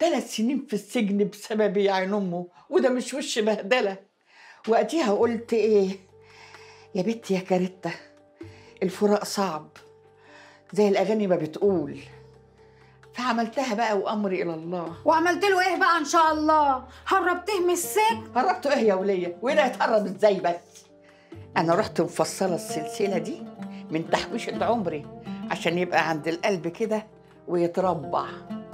ثلاث سنين في السجن بسبب يا عين امه وده مش وش بهدله وقتها قلت ايه يا بنتي يا كاريتا الفراق صعب زي الاغاني ما بتقول فعملتها بقى وامري الى الله وعملت له ايه بقى ان شاء الله هربته من السجن هربته ايه يا وليه وهنا هيتهرب ازاي بس انا رحت مفصله السلسله دي من تحويشه عمري عشان يبقى عند القلب كده ويتربع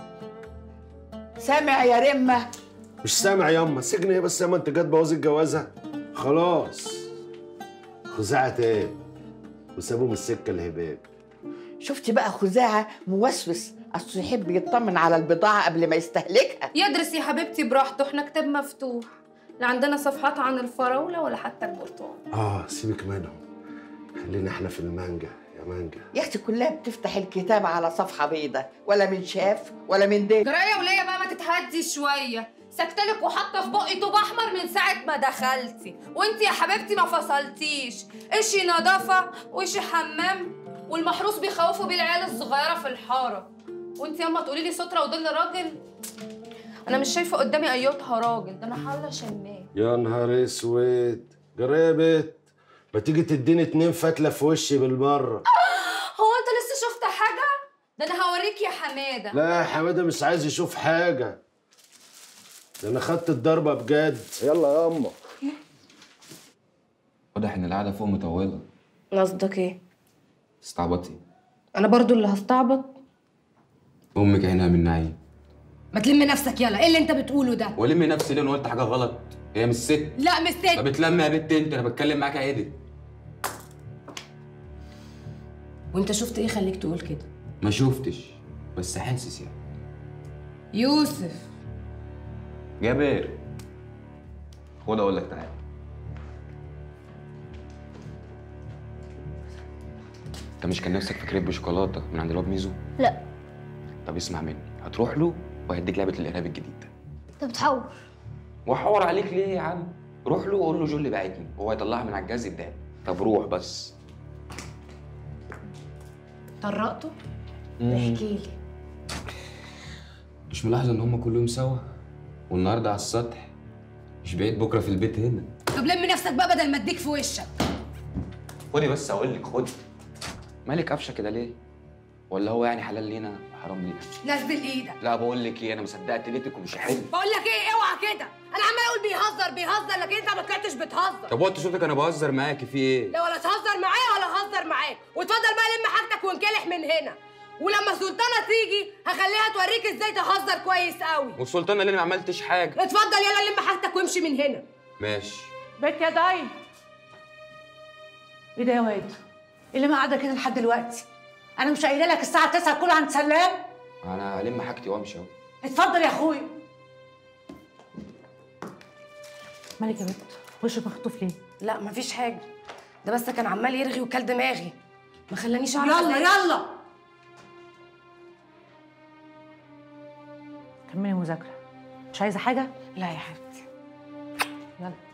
سامع يا رمه مش سامع ياما السجن ايه بس ياما انت جت بوظ الجوازه خلاص خزاعة ايه وسابوا من السكه الهباب شفتي بقى خزاعه موسوس اصله يحب يطمن على البضاعه قبل ما يستهلكها يدرس يا حبيبتي براحته احنا كتاب مفتوح لا عندنا صفحات عن الفراولة ولا حتى البرتقال اه سيبك منهم خلينا احنا في المانجا يا مانجا يا اختي كلها بتفتح الكتاب على صفحه بيضة ولا من شاف ولا من دين جرايه وليا بقى ما تتهدي شويه سكتلك وحاطه في بقي طوب احمر من ساعه ما دخلتي وانت يا حبيبتي ما فصلتيش اشي نظافه واشي حمام والمحروس بيخوفوا بيه العيال الصغيره في الحاره وانت ياما تقولي لي ستره وظل راجل انا مش شايفه قدامي ايوتها راجل ده انا حاله شمام يا نهار اسود جرى يا بت ما تيجي تديني اتنين فتله في وشي بالمره هو انت لسه شفت حاجه ده انا هوريك يا حماده لا يا حماده مش عايز يشوف حاجه ده انا خدت الضربه بجد يلا يا اما واضح ان القعده فوق مطوله قصدك ايه استعبطي انا برضو اللي هستعبط امك عينها من نعيم ما تلم نفسك يلا ايه اللي انت بتقوله ده ولمي نفسي ليه انا قلت حاجه غلط هي مش ست لا مش ست طب اتلمي يا بنت انت انا بتكلم معاك عادي وانت شفت ايه خليك تقول كده ما شفتش بس حاسس يعني يوسف جابر خد اقول لك تعالى انت مش كان نفسك في كريب بشوكولاته من عند الواد ميزو لا طب اسمع مني هتروح له وهيديك لعبه الارهاب الجديده انت بتحور واحور عليك ليه يا عم روح له وقول له جولي بعتني هو هيطلعها من على الجهاز يديها طب روح بس طرقته احكي لي مش ملاحظه ان هم كل يوم سوا والنهارده على السطح مش بعيد بكره في البيت هنا طب لم نفسك بقى بدل ما اديك في وشك خدي بس اقول لك خدي مالك قفشه كده ليه ولا هو يعني حلال لينا حرام لينا نزل ايدك لا بقول لك ايه انا ما صدقت ليتك ومش حلو بقول لك ايه اوعى كده انا عمال اقول بيهزر بيهزر لكن انت ما طلعتش بتهزر طب وانت صوتك انا بهزر معاكي في ايه لا ولا تهزر معايا ولا هزر معاك واتفضل بقى لم حاجتك وانكلح من هنا ولما سلطانه تيجي هخليها توريك ازاي تهزر كويس قوي والسلطانه اللي انا ما عملتش حاجه اتفضل يلا لم حاجتك وامشي من هنا ماشي بيت يا دايم ايه ده يا واد؟ ايه اللي مقعدك هنا لحد دلوقتي؟ انا مش قايله لك الساعه 9 كل عند سلام؟ انا هلم حاجتي وامشي اهو اتفضل يا اخويا مالك يا بنت؟ وشك مخطوف ليه؟ لا مفيش حاجه ده بس كان عمال يرغي وكل دماغي ما خلانيش اعرف يلا أذاكر. يلا كملي مذاكره مش عايزه حاجه؟ لا يا حبيبتي يلا